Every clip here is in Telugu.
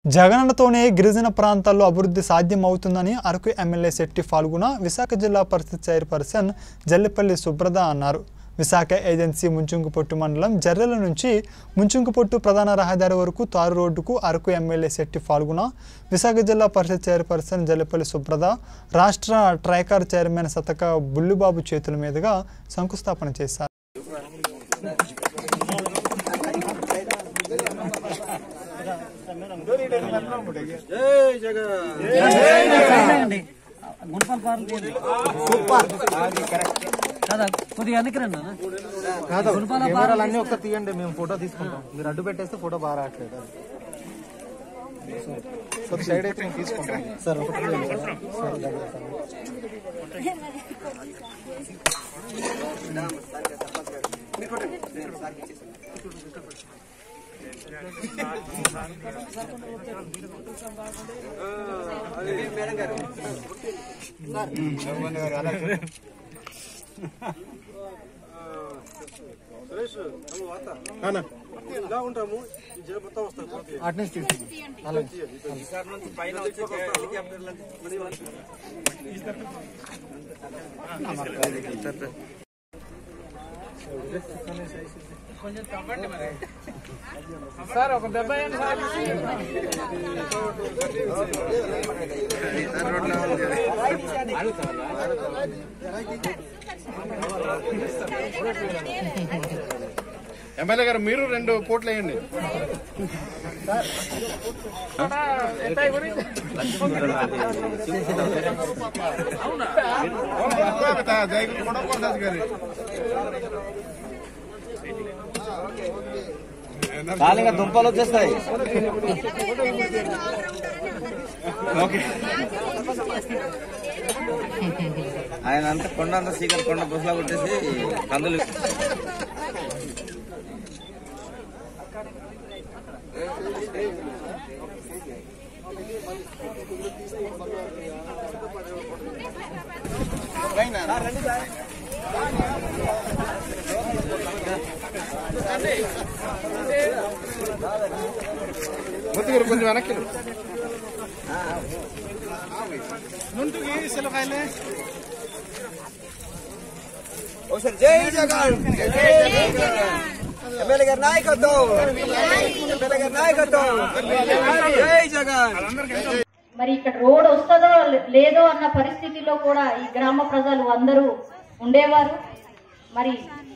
జగనన్నతోనే గిరిజన ప్రాంతాల్లో అభివృద్ధి సాధ్యం అవుతుందని అరకు ఎమ్మెల్యే శెట్టి ఫాల్గుణ విశాఖ జిల్లా పరిషత్ చైర్పర్సన్ జల్లిపల్లి సుబ్రద అన్నారు విశాఖ ఏజెన్సీ ముంచుంకుపొట్టు మండలం జర్రెల నుంచి ముంచుంకుపొట్టు ప్రధాన రహదారి వరకు తారు రోడ్డుకు అరకు ఎమ్మెల్యే శెట్టి ఫాల్గుణ విశాఖ జిల్లా పరిషత్ చైర్పర్సన్ జల్లిపల్లి సుబ్రద రాష్ట్ర ట్రైకార్ చైర్మన్ సతక బుల్లిబాబు చేతుల మీదుగా శంకుస్థాపన చేశారు కదా కొద్దిగా వెనక్కి రండి అన్న. కాదు కెమెరాలు అన్ని ఒకసారి తీయండి మేము ఫోటో తీసుకుంటాం మీరు అడ్డు పెట్టేస్తే ఫోటో బాగా రావట్లేదు కొద్ది సైడ్ అయితే మేము తీసుకుంటాం సార్ ఒకటి తీయండి సార్. సార్ దగ్గర సార్. అన్న. అటు నుంచి తీసుకుంటాం అలాగే. ఎమ్మెల్యే గారు మీరు రెండు కోట్లు వేయండి జయగురు కూడా కొండరాజు గారి కాలిగా దుంపలు వచ్చేస్తాయి ఓకే ఆయన అంతా కొండ అంతా సీకర్ కొండ బుసలా కొట్టేసి కందులు మూర్తి గారు కొంచెం వెనక్కి రండి. జై జగన్ ఎమ్మెల్యే గారి నాయకత్వం ఎమ్మెల్యే గారి నాయకత్వం జై జగన్ మరి ఇక్కడ రోడ్ వస్తుందో లేదో అన్న పరిస్థితిలో కూడా ఈ గ్రామ ప్రజలు అందరూ ఉండేవారు మరి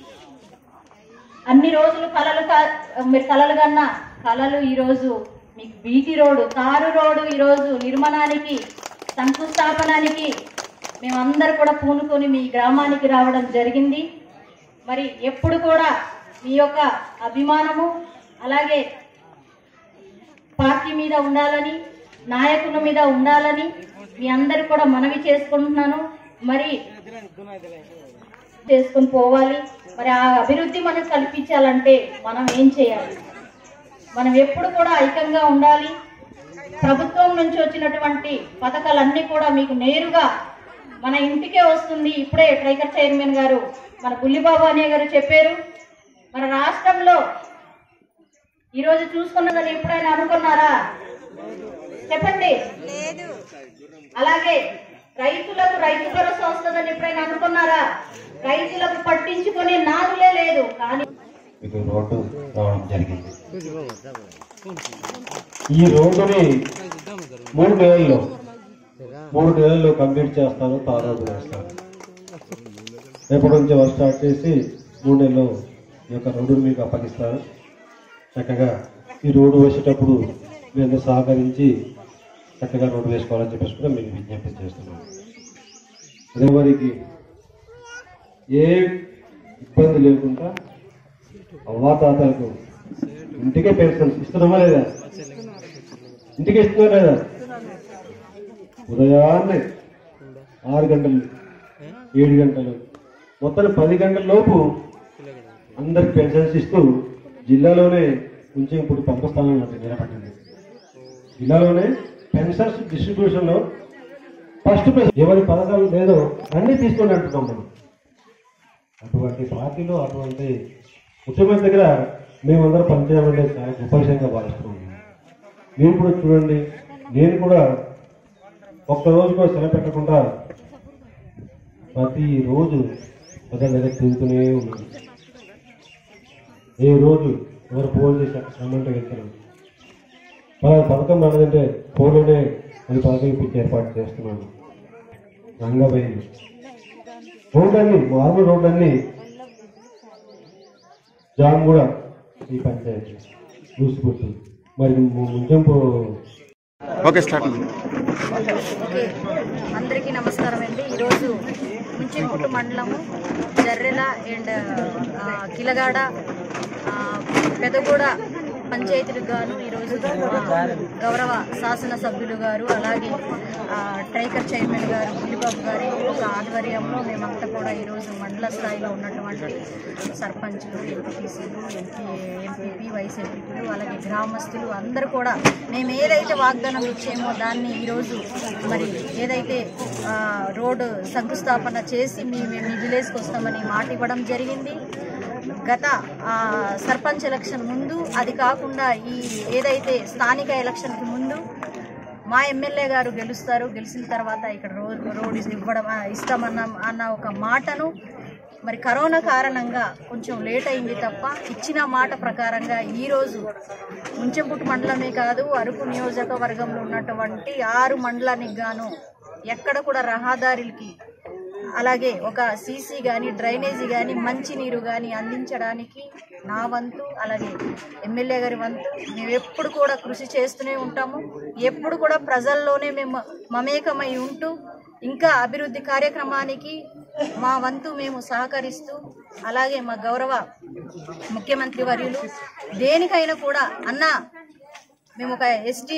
అన్ని రోజులు కలలు కా- మీరు కలలు కన్నా కలలు ఈరోజు మీకు బీటీ రోడ్డు తారు రోడ్డు ఈరోజు నిర్మాణానికి శంకుస్థాపనానికి మేమందరూ కూడా పూనుకొని మీ గ్రామానికి రావడం జరిగింది మరి ఎప్పుడు కూడా మీ యొక్క అభిమానము అలాగే పార్టీ మీద ఉండాలని నాయకుల మీద ఉండాలని మీ అందరు కూడా మనవి చేసుకుంటున్నాను మరి చేసుకుని పోవాలి మరి ఆ అభివృద్ధి మనకు కల్పించాలంటే మనం ఏం చేయాలి మనం ఎప్పుడు కూడా ఐక్యంగా ఉండాలి ప్రభుత్వం నుంచి వచ్చినటువంటి పథకాలన్నీ కూడా మీకు నేరుగా మన ఇంటికే వస్తుంది ఇప్పుడే ట్రైకర్ చైర్మన్ గారు మన బుల్లిబాబు అనే గారు చెప్పారు మన రాష్ట్రంలో ఈరోజు చూసుకున్నదని ఎప్పుడైనా అనుకున్నారా చెప్పండి అలాగే రైతులకు రైతు భరోసా వస్తుందని ఎప్పుడైనా అనుకున్నారా రైతులకు పట్టించుకునే నాదులే లేదు కానీ మీకు రోడ్డు రావడం జరిగింది ఈ రోడ్డుని మూడు నెలల్లో మూడు నెలల్లో కంప్లీట్ చేస్తారు తార్ రోడ్డు వేస్తారు రేపటి నుంచి వర్క్ స్టార్ట్ చేసి మూడు నెలల్లో ఈ యొక్క రోడ్డును మీకు అప్పగిస్తారు చక్కగా ఈ రోడ్డు వేసేటప్పుడు మీరు సహకరించి చక్కగా రోడ్డు వేసుకోవాలని చెప్పేసి కూడా మీకు విజ్ఞప్తి చేస్తున్నాను అదే వారికి ఏ ఇబ్బంది లేకుండా అవ్వాతాతలకు ఇంటికే పెన్షన్స్ ఇస్తున్నామా లేదా ఇంటికి ఇస్తున్నారా లేదా ఉదయాన్నే ఆరు గంటలు ఏడు గంటలు మొత్తం పది గంటల లోపు అందరికి పెన్షన్స్ ఇస్తూ జిల్లాలోనే కొంచెం ఇప్పుడు పంపస్థానం నిలబడింది జిల్లాలోనే పెన్షన్స్ డిస్ట్రిబ్యూషన్ లో ఫస్ట్ ప్లేస్ ఎవరి పథకాలు లేదో అన్ని తీసుకోండి అంటున్నాం మనం అటువంటి పార్టీలో అటువంటి ముఖ్యమంత్రి దగ్గర మేమందరం పనిచేయాలంటే చాలా గొప్ప విషయంగా భావిస్తున్నాం మీరు కూడా చూడండి నేను కూడా ఒక్క రోజు కూడా సెలవు పెట్టకుండా ప్రతి రోజు ప్రజల దగ్గర తిరుగుతూనే ఉన్నాను ఏ రోజు ఎవరు ఫోన్ చేసి అక్కడ రమ్మంటే వెళ్తాను పలానా పథకం రాలేదంటే ఫోన్లోనే అది పథకం ఇప్పించి ఏర్పాటు చేస్తున్నాను రంగబైలు రోడ్లన్నీ మార్మల్ రోడ్లన్నీ జామ్ కూడా ఈ పంచాయతీ చూసుకుంటూ మరి ముంచెంపు ఓకే స్టార్ట్ ఓకే అందరికీ నమస్కారం అండి ఈరోజు ముంచింకుట్టు మండలము జర్రెల అండ్ ఆ, కిలగాడ ఆ, పెదగూడ పంచాయతీలకు గాను ఈరోజు మా గౌరవ శాసనసభ్యులు గారు అలాగే ఆ, ట్రైకర్ చైర్మన్ గారు బుల్లిబాబు గారి ఒక ఆధ్వర్యంలో మేమంతా కూడా ఈరోజు మండల స్థాయిలో ఉన్నటువంటి సర్పంచ్లు ఎంపీటీసీలు ఎంపీ ఎంపీపీ వైస్ ఎంపీపీలు అలాగే గ్రామస్తులు అందరూ కూడా మేము ఏదైతే వాగ్దానం ఇచ్చామో దాన్ని ఈరోజు మరి ఏదైతే ఆ, రోడ్డు శంకుస్థాపన చేసి మీ మీ విలేజ్కి వస్తామని మాట ఇవ్వడం జరిగింది గత ఆ, సర్పంచ్ ఎలక్షన్ ముందు అది కాకుండా ఈ ఏదైతే స్థానిక ఎలక్షన్కి ముందు మా ఎమ్మెల్యే గారు గెలుస్తారు గెలిచిన తర్వాత ఇక్కడ రోడ్ రోడ్ ఇవ్వడం ఆ, ఇస్తామన్న అన్న ఒక మాటను మరి కరోనా కారణంగా కొంచెం లేట్ అయింది తప్ప ఇచ్చిన మాట ప్రకారంగా ఈరోజు ముంచెంపుట్టు మండలమే కాదు అరకు నియోజకవర్గంలో ఉన్నటువంటి ఆరు మండలానికి గాను ఎక్కడ కూడా రహదారులకి అలాగే ఒక సీసీ కానీ డ్రైనేజీ కానీ మంచినీరు కానీ అందించడానికి నా వంతు అలాగే ఎమ్మెల్యే గారి వంతు మేము ఎప్పుడు కూడా కృషి చేస్తూనే ఉంటాము ఎప్పుడు కూడా ప్రజల్లోనే మేము మమేకమై ఉంటూ ఇంకా అభివృద్ధి కార్యక్రమానికి మా వంతు మేము సహకరిస్తూ అలాగే మా గౌరవ ముఖ్యమంత్రి వర్యులు దేనికైనా కూడా అన్నా మేము ఒక ఎస్టీ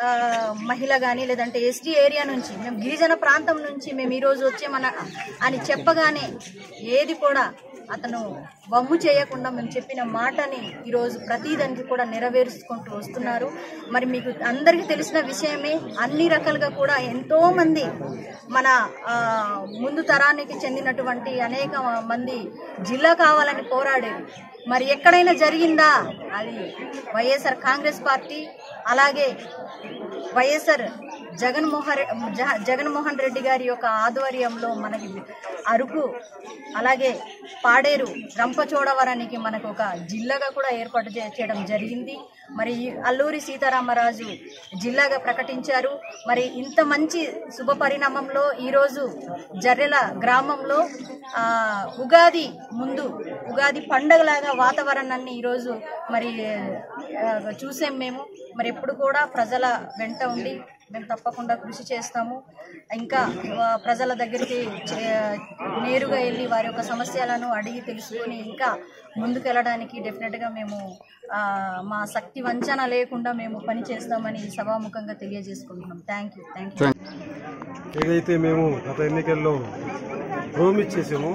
మహిళ కానీ లేదంటే ఎస్టీ ఏరియా నుంచి మేము గిరిజన ప్రాంతం నుంచి మేము ఈరోజు వచ్చామన్న అని చెప్పగానే ఏది కూడా అతను వమ్ము చేయకుండా మేము చెప్పిన మాటని ఈరోజు ప్రతిదానికి కూడా నెరవేర్చుకుంటూ వస్తున్నారు మరి మీకు అందరికీ తెలిసిన విషయమే అన్ని రకాలుగా కూడా ఎంతో మంది మన ఆ, ముందు తరానికి చెందినటువంటి అనేక మంది జిల్లా కావాలని పోరాడారు మరి ఎక్కడైనా జరిగిందా అది వైఎస్ఆర్ కాంగ్రెస్ పార్టీ అలాగే వైఎస్ఆర్ జగన్మోహన్ రె- జ- జగన్మోహన్ రెడ్డి గారి యొక్క ఆధ్వర్యంలో మనకి అరకు అలాగే పాడేరు రంపచోడవరానికి మనకు ఒక జిల్లాగా కూడా ఏర్పాటు చే- చేయడం జరిగింది మరి ఈ అల్లూరి సీతారామరాజు జిల్లాగా ప్రకటించారు మరి ఇంత మంచి శుభ పరిణామంలో ఈరోజు జర్రెల గ్రామంలో ఆ, ఉగాది ముందు ఉగాది పండగలాగా వాతావరణాన్ని ఈరోజు మరి ఆ, చూసాం మేము మరి ఎప్పుడు కూడా ప్రజల వెంట ఉండి మేము తప్పకుండా కృషి చేస్తాము ఇంకా ఆ, ప్రజల దగ్గరికి చే- నేరుగా వెళ్ళి వారి యొక్క సమస్యలను అడిగి తెలుసుకొని ఇంకా ముందుకెళ్ళడానికి డెఫినెట్గా మేము ఆ, మా శక్తి వంచన లేకుండా మేము పని చేస్తామని సభాముఖంగా తెలియజేసుకుంటున్నాం థ్యాంక్ యూ థ్యాంక్ యూ ఏదైతే మేము గత ఎన్నికల్లో ప్రోమిస్ చేసామో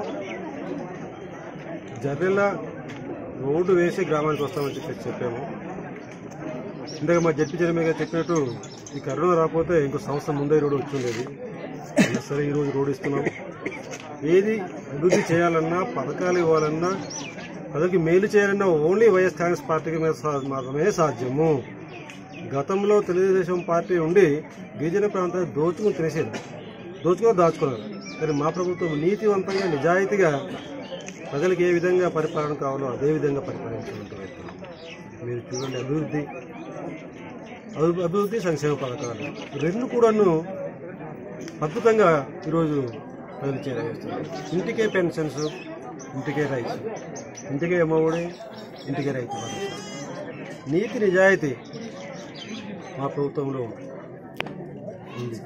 జర్రెల రోడ్డు వేసి గ్రామానికి వస్తామని చెప్పి చెప్పాము ఇందాక మా జడ్పీ చైర్మన్ గారు చెప్పినట్టు ఈ కరోనా రాకపోతే ఇంకో సంవత్సరం ముందే రోడ్డు వచ్చిండేది అయినా సరే ఈరోజు రోడ్డు ఇస్తున్నాం ఏది అభివృద్ధి చేయాలన్నా పథకాలు ఇవ్వాలన్నా ప్రజలకి మేలు చేయాలన్నా ఓన్లీ వైఎస్ కాంగ్రెస్ పార్టీకి మీద సా- మాత్రమే సాధ్యము గతంలో తెలుగుదేశం పార్టీ ఉండి గిరిజన ప్రాంతాన్ని దోచుకుని తినేసేది దోచుకుని దాచుకున్నారు కానీ మా ప్రభుత్వం నీతివంతంగా నిజాయితీగా ప్రజలకు ఏ విధంగా పరిపాలన కావాలో అదే విధంగా పరిపాలించుకుంటూ వెళ్తున్నాం మీరు చూడండి అభివృద్ధి అభి- అభివృద్ధి సంక్షేమ పథకాలు రెండు కూడాను అద్భుతంగా ఈరోజు ప్రజలు చేరవేస్తున్నారు ఇంటికే పెన్షన్స్ ఇంటికే రైతు ఇంటికే అమ్మఒడి ఇంటికే రైతు భరోసా. నీతి నిజాయితీ మా ప్రభుత్వంలో ఉంది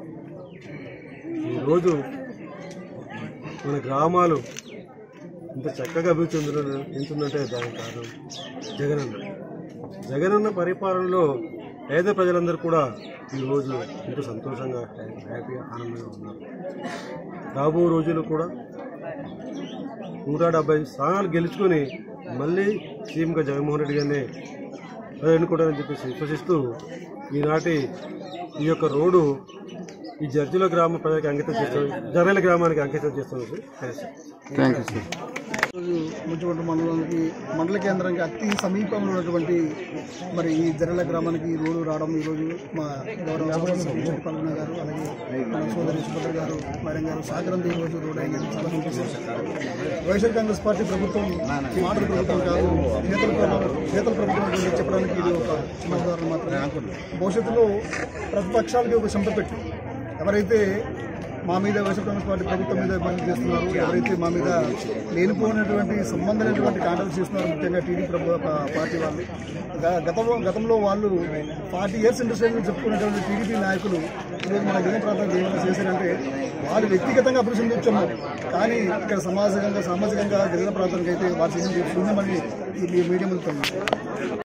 ఈరోజు మన గ్రామాలు ఇంత చక్కగా అభివృద్ధి చెందుతున్న చెందుతుందంటే దానికి కారణం జగనన్న జగనన్న పరిపాలనలో పేద ప్రజలందరూ కూడా ఈరోజు ఎంతో సంతోషంగా హ్యాపీగా ఆనందంగా ఉన్నారు రాబో రోజులు కూడా నూట డెబ్బై స్థానాలు గెలుచుకొని మళ్ళీ సీఎంగా జగన్మోహన్ రెడ్డి గారిని ప్రజలు ఎన్నుకుంటారని చెప్పేసి విశ్వసిస్తూ ఈనాటి ఈ యొక్క రోడ్డు ఈ జడ్జిల గ్రామ ప్రజలకు అంకితం చేస్తాం జర్రెల గ్రామానికి అంకితం చేస్తామని తెలియజేస్తాం. థ్యాంక్ యూ సార్ ముచ్చిపట్టు మండలానికి మండల కేంద్రానికి అతి సమీపంలో ఉన్నటువంటి మరి ఈ జరల గ్రామానికి ఈ రోడ్డు రావడం ఈరోజు మా గౌరవ సభ్యులు పల్గొన గారు అలాగే మన సోదరి సుభద్ర గారు మేడం గారు సహకారంతో ఈ రోజు రోడ్డు అయింది చాలా సంతోషం వైఎస్ఆర్ కాంగ్రెస్ పార్టీ ప్రభుత్వం మాటల ప్రభుత్వం కాదు నేతల ప్రభుత్వం నేతల ప్రభుత్వం గురించి చెప్పడానికి ఇది ఒక చిన్న ఉదాహరణ మాత్రమే భవిష్యత్తులో ప్రతిపక్షాలకి ఒక చెంప పెట్టి ఎవరైతే మా మీద వైఎస్ఆర్ కాంగ్రెస్ పార్టీ ప్రభుత్వం మీద ఇబ్బంది చేస్తున్నారు ఎవరైతే మా మీద లేనిపోయినటువంటి సంబంధం లేనటువంటి కాంట్రాక్ట్ చేస్తున్నారు ముఖ్యంగా టీడీ ప్రభు ప- పార్టీ వాళ్ళు గ- గతంలో గతంలో వాళ్ళు ఫార్టీ ఇయర్స్ ఇండస్ట్రీ చెప్పుకునేటువంటి టీడీపీ నాయకులు ఈరోజు మన గిరిజన ప్రాంతానికి ఏమైనా చేశారంటే వాళ్ళు వ్యక్తిగతంగా అభివృద్ధి చెందొచ్చాము కానీ ఇక్కడ సమాజంగా సామాజికంగా గిరిజన ప్రాంతానికి అయితే వారు చేసిన శూన్యమని ఈ మీడియా ముందు